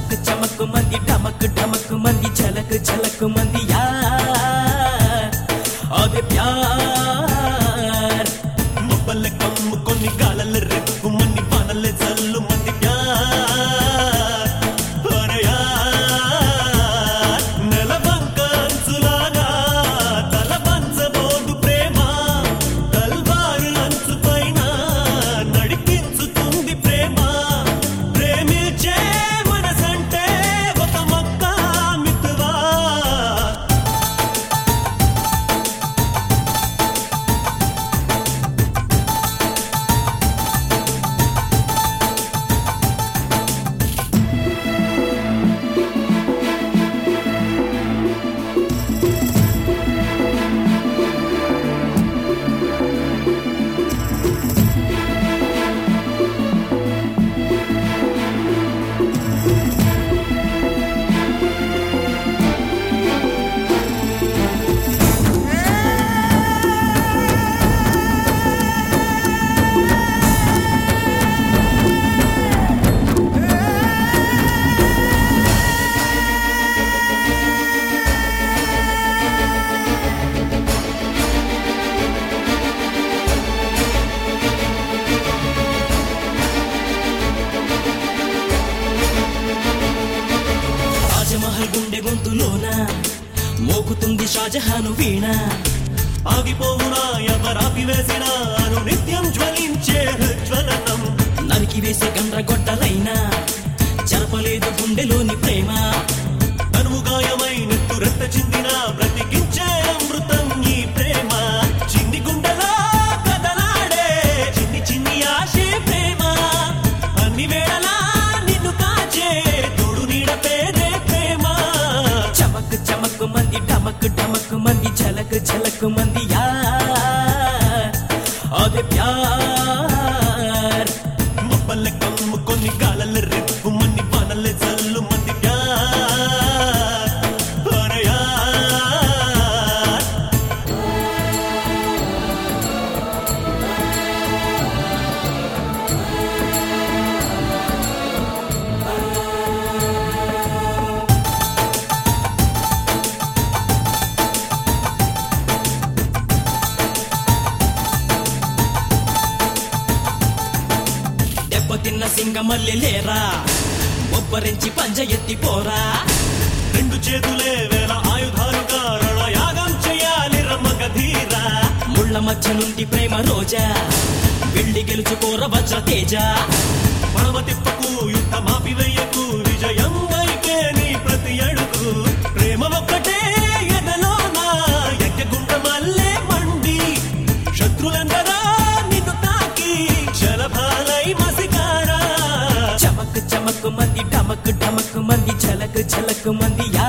చమక్ చమక్ మంది డమక్ డమక్ మంది చలక్ చలక్ మంది యార్ అదే ప్యార్ మొబ్బల కమ్ము కొన్ని గాలల రెక్కు మన్ని పనల చల్లు మంది ప్యార్ అరే యార్ నెలవంక అంచులాగా తల పంచబోదు ప్రేమ తల్వారు అంచు పైన నడిపించుతుంది ప్రేమ ప్రేమించే మనసంటే ఒక మొక్క మిత్వా రాజమహల్ గుండె గొంతులోన మోగుతుంది షాజహాను వీణ ఆగిపోవునా ఎవరాపి వేసినా అను నిత్యం జ్వలించే జ్వలనం నరికి వేసే గండ్రగొడ్డలైనా జరపలేదు గుండెలోని ప్రేమ తనువు గాయమై నెత్తురెత్త చిందిన బ్రతికించే అమృతం ఈ ప్రేమ చిన్ని గుండెలా కదలాడే చిన్ని చిన్ని ఆశే ప్రేమ అన్ని వేళలా నిన్ను కాచే తోడు నీడ పేరే ప్రేమ చమక్ చమక్ మంది డమక్ డమక్ మంది చలక్ చలక్ మంది యార్ అదే ప్యార్ మొబ్బల కమ్ము కొన్ని గాలల రెప్పు మన్ని పనల చల్లు మంది ప్యార్ అరే యార్ దెబ్బతిన్న సింగమల్లి లేరా ఒబ్బరించి పంజ ఎత్తి పోరా రెండు చేతులే వేల ఆయుధాలుగా రణయాగం చేయాలి రమగధీరా ముళ్ళ మధ్య నుండి ప్రేమ రోజా వెళ్ళి గెలుచుకోర వజ్ర తేజ పడవ తిప్పకు యుద్ధ మాపి వెయ్యకు విజయం వైకే నీ ప్రతి అడుగు ప్రేమ ఒక్కటే ఎదలోన ఎక్కగుంట మల్లే మండి శత్రులందరా నిన్ను తాకి శలభాలై మసికారా చమక్ చమక్ మంది డమక్ డమక్ మంది చలక్ చలక్ మంది